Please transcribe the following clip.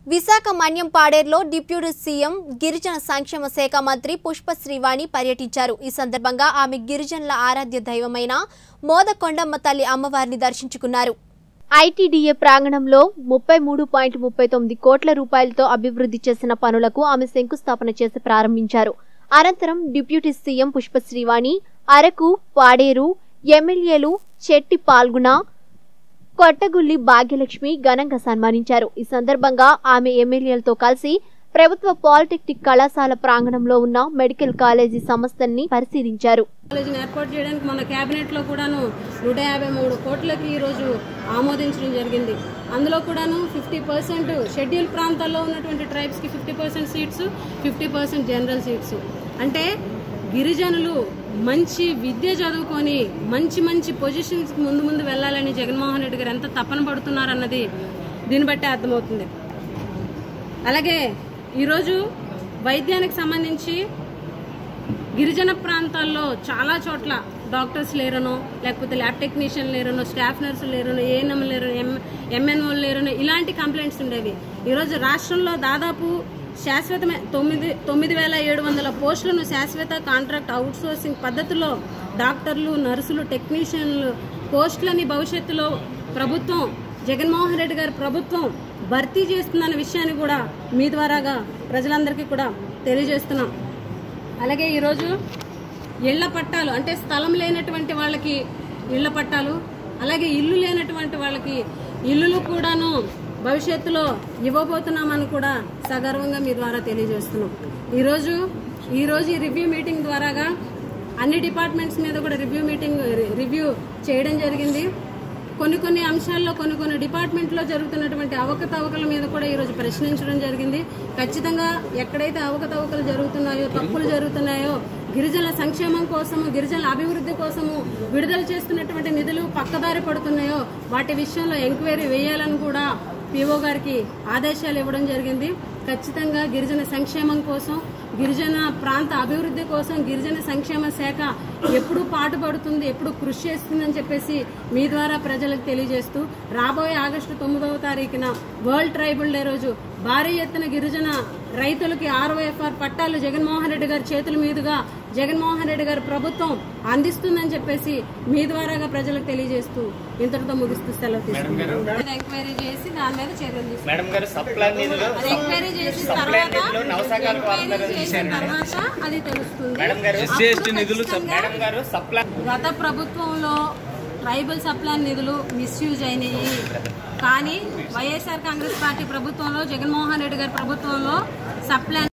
విశాఖ మన్యం పాడేరులో deputy CM గిరిజన సంక్షేమ శాఖ మంత్రి పుష్ప శ్రీవాణి పర్యటించారు ఈ సందర్భంగా ఆమె గిరిజనుల ఆరాధ్య దైవమైన మోదకొండమ్మ తల్లి అమ్మవారిని దర్శించుకున్నారు ఐటీడీఏ ప్రాంగణంలో ముప్పై మూడు పాయింట్ ముప్పై తొమ్మిది కోట్ల రూపాయలతో అభివృద్ధి చేసిన పనులకు ఆమె శంకుస్థాపన చేసి ప్రారంభించారు అనంతరం డిప్యూటీ సీఎం పుష్ప శ్రీవాణి అరకు పాడేరు ఎమ్మెల్యేలు చెట్టి పాల్గొన కొట్టగుల్లి భాగ్యలక్ష్మి ఘనంగా సన్మానించారు ఈ సందర్భంగా ఆమె ఎమ్మెల్యేలతో కలిసి ప్రభుత్వ పాలిటెక్నిక్ కళాశాల ప్రాంగణంలో ఉన్న మెడికల్ కాలేజీ సంస్థల్ని పరిశీలించారు కాలేజీని ఏర్పాటు చేయడానికి మన కేబినెట్ లో కూడాను నూట యాభై మూడు కోట్లకి ఈ రోజు ఆమోదించడం జరిగింది అందులో కూడాను ఫిఫ్టీ పర్సెంట్ షెడ్యూల్ ప్రాంతాల్లో ఉన్నటువంటి ట్రైబ్స్ కి fifty percent seats fifty percent general seats అంటే గిరిజనులు మంచి విద్య చదువుకొని మంచి మంచి పొజిషన్స్ ముందు ముందు వెళ్ళాలని జగన్మోహన్ రెడ్డి గారు ఎంత తపన పడుతున్నారన్నది దీన్ని బట్టి అర్థమవుతుంది అలాగే ఈరోజు వైద్యానికి సంబంధించి గిరిజన ప్రాంతాల్లో చాలా చోట్ల డాక్టర్స్ లేరనో లేకపోతే ల్యాబ్ టెక్నీషియన్ లేరనో స్టాఫ్ నర్సులు లేరనో ఏఎన్ఎం లేరనో ఎం ఎంఎన్ఓ లేరనో ఇలాంటి కంప్లైంట్స్ ఉండేవి ఈరోజు రాష్ట్రంలో దాదాపు శాశ్వతమే తొమ్మిది తొమ్మిది వేల ఏడు వందల పోస్టులను శాశ్వత కాంట్రాక్ట్ అవుట్సోర్సింగ్ పద్ధతిలో డాక్టర్లు నర్సులు టెక్నీషియన్లు పోస్టులని భవిష్యత్తులో ప్రభుత్వం జగన్మోహన్ రెడ్డి గారి ప్రభుత్వం భర్తీ చేస్తుందన్న విషయాన్ని కూడా మీ ద్వారాగా ప్రజలందరికీ కూడా తెలియజేస్తున్నాం అలాగే ఈరోజు ఇళ్ల పట్టాలు అంటే స్థలం లేనటువంటి వాళ్ళకి ఇళ్ల పట్టాలు అలాగే ఇల్లు లేనటువంటి వాళ్ళకి ఇల్లులు కూడాను భవిష్యత్తులో ఇవ్వబోతున్నామని కూడా సగర్వంగా మీ ద్వారా తెలియజేస్తున్నాం ఈరోజు ఈరోజు ఈ రివ్యూ మీటింగ్ ద్వారాగా అన్ని డిపార్ట్మెంట్స్ మీద కూడా రివ్యూ మీటింగ్ రివ్యూ చేయడం జరిగింది కొన్ని కొన్ని అంశాల్లో కొన్ని కొన్ని డిపార్ట్మెంట్లో జరుగుతున్నటువంటి అవకతవకల మీద కూడా ఈరోజు ప్రశ్నించడం జరిగింది ఖచ్చితంగా ఎక్కడైతే అవకతవకలు జరుగుతున్నాయో తప్పులు జరుగుతున్నాయో గిరిజనుల సంక్షేమం కోసము గిరిజనుల అభివృద్ధి కోసము విడుదల చేస్తున్నటువంటి నిధులు పక్కదారి పడుతున్నాయో వాటి విషయంలో ఎంక్వైరీ వేయాలని కూడా పీఓ గారికి ఆదేశాలు ఇవ్వడం జరిగింది ఖచ్చితంగా గిరిజన సంక్షేమం కోసం గిరిజన ప్రాంత అభివృద్ధి కోసం గిరిజన సంక్షేమ శాఖ ఎప్పుడు పాటుపడుతుంది ఎప్పుడు కృషి చేస్తుందని చెప్పేసి మీ ద్వారా ప్రజలకు తెలియజేస్తూ రాబోయే ఆగస్టు తొమ్మిదవ తారీఖున వరల్డ్ ట్రైబల్ డే రోజు భారీ ఎత్తున గిరిజన రైతులకి ఆర్ఓఎఫ్ఆర్ పట్టాలు జగన్మోహన్ రెడ్డి గారి చేతుల మీదుగా జగన్మోహన్ రెడ్డి గారి ప్రభుత్వం అందిస్తుందని చెప్పేసి మీ ద్వారాగా ప్రజలకు తెలియజేస్తూ ఇంతటితో ముగిస్తూ సెలవు తీసుకుంటాం ఎంక్వైరీ చేసి దాని మీద చర్యలు తీసుకుంటాం మేడం గారు సప్లై నిధులు అది ఎంక్వైరీ చేసిన సప్లై తర్వాత నిధులు నవసాగాలకు ఎంక్వైరీ చేసిన తర్వాత అది తెలుస్తుంది మేడం గారు అప్పుడు ఖచ్చితంగా మేడం గారు సప్లై గత ప్రభుత్వంలో ట్రైబల్ సప్లై నిధులు మిస్యూజ్ అయినాయి కానీ వైఎస్ఆర్ కాంగ్రెస్ పార్టీ ప్రభుత్వంలో జగన్మోహన్ రెడ్డి గారి ప్రభుత్వంలో సప్లై